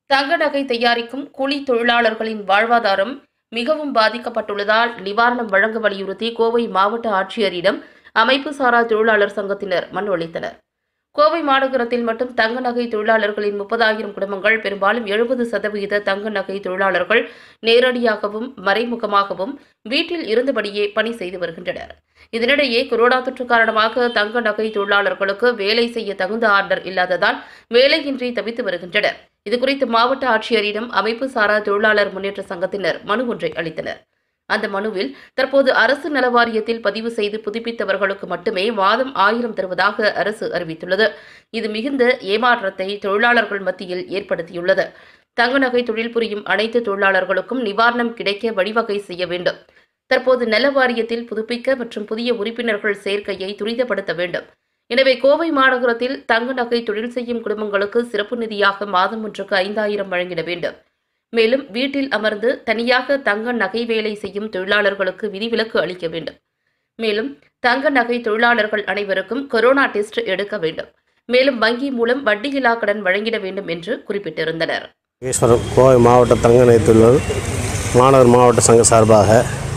தங்க நகை தயாரிக்கும் கூலி தொழிலாளர்களின் வாழ்வாதாரம் மிகவும் பாதிக்கப்பட்டுள்ளதால் நிவாரணம் வழங்க வலியுறுத்தி கோவை மாவட்ட ஆட்சியரிடம் அமைப்பு சாரா தொழிலாளர் சங்கத்தினர் மனு அளித்தனர் கோவை மாநகரத்தில் மட்டும் தங்க நகை தொழிலாளர்களின் முப்பதாயிரம் குடும்பங்கள் பெரும்பாலும் எழுபது சதவீத தங்க நகை தொழிலாளர்கள் நேரடியாகவும் மறைமுகமாகவும் வீட்டில் இருந்தபடியே பணி செய்து வருகின்றனர் இதனிடையே கொரோனா தொற்று காரணமாக தங்க நகை தொழிலாளர்களுக்கு வேலை செய்ய தகுந்த ஆர்டர் இல்லாததால் வேலையின்றி தவித்து வருகின்றனர் இதுகுறித்து மாவட்ட ஆட்சியரிடம் அமைப்பு சாரா தொழிலாளர் முன்னேற்ற சங்கத்தினர் மனு ஒன்றை அளித்தனர் அந்த மனுவில் தற்போது அரசு நலவாரியத்தில் பதிவு செய்து புதுப்பித்தவர்களுக்கு மட்டுமே மாதம் ஆயிரம் தருவதாக அரசு அறிவித்துள்ளது இது மிகுந்த ஏமாற்றத்தை தொழிலாளர்கள் மத்தியில் ஏற்படுத்தியுள்ளது தங்க நகை தொழில் புரியும் அனைத்து தொழிலாளர்களுக்கும் நிவாரணம் கிடைக்க வழிவகை செய்ய வேண்டும் தற்போது நல வாரியத்தில் புதுப்பிக்க மற்றும் புதிய உறுப்பினர்கள் சேர்க்கையை துரிதப்படுத்த வேண்டும் எனவே கோவை மாநகரத்தில் தங்க நகை தொழில் செய்யும் குடும்பங்களுக்கு சிறப்பு நிதியாக மாதம் ஒன்றுக்கு ஐந்தாயிரம் வழங்கிட வேண்டும் மேலும் வீட்டில் அமர்ந்து தனியாக தங்க நகை வேலை செய்யும் தொழிலாளர்களுக்கு விதிவிலக்கு அளிக்க வேண்டும் மேலும் தங்க நகை தொழிலாளர்கள் அனைவருக்கும் கொரோனா டெஸ்ட் எடுக்க வேண்டும் மேலும் வங்கி மூலம் வட்டியில்லா கடன் வழங்கிட வேண்டும் என்று குறிப்பிட்டிருந்தனர் ஈஸ்வரன் கோவை மாவட்ட தங்க நகை தொழிலாளர் மாணவர் மாவட்ட சங்க சார்பாக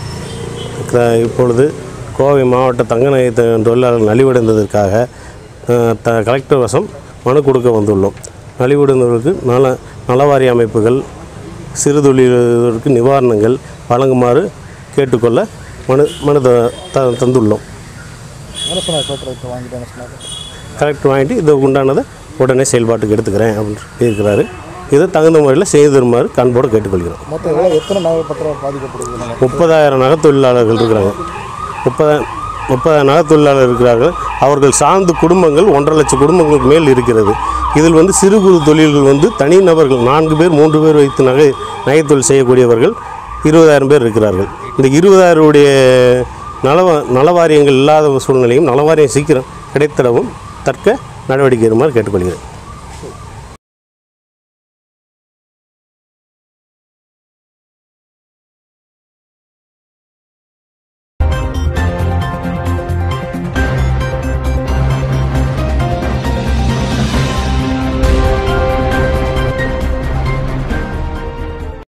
க- இப்பொழுது கோவை மாவட்ட தங்க நகை தொ- தொழிலாளர்கள் நலிவடைந்ததற்காக அஹ், த கலெக்டர் வசம் மனு கொடுக்க வந்துள்ளோம் நலிவடைந்தவர்களுக்கு நல நலவாரிய அமைப்புகள் சிறு தொழில்களுக்கு நிவாரணங்கள் வழங்குமாறு கேட்டுக்கொள்ள மனு மனு த த- தந்துள்ளோம் என்ன சொன்னார் கலெக்டர் வாங்கிட்டு என்ன சொன்னார் கலெக்டர் வாங்கிட்டு இது உண்டானதை உடனே செயல்பாட்டுக்கு எடுத்துக்கிறேன் அப்படின்னு இருக்கிறாரு இதை தகுந்த முறையில் செய்து தருமாறு கண்போடு கேட்டுக்கொள்கிறோம் மொத்தம் எவ்வளோ எத்தனை நகை பத்திரம் பாதிக்கப்படுது நம்ம முப்பதாயிரம் நகை தொழிலாளர்கள் இருக்கிறாங்க முப்பதாயிரம் முப்பதாயிரம் நகை தொழிலாளர் இருக்கிறார்கள் அவர்கள் சார்ந்த குடும்பங்கள் ஒன்றரை லட்சம் குடும்பங்களுக்கு மேல் இருக்கிறது இதில் வந்து சிறு குறு தொழில்கள் வந்து தனி நபர்கள் நான்கு பேர் மூன்று பேர் வைத்து நகை நகை தொழில் செய்யக்கூடியவர்கள் இருபதாயிரம் பேர் இருக்கிறார்கள் இந்த இருபதாயிரமுடைய நலவ நலவாரியங்கள் இல்லாத சூழ்நிலையும் நலவாரியம் சீக்கிரம் கிடைத்திடவும் தற்க நடவடிக்கை எடுக்குமாறு கேட்டுக்கொள்கிறேன்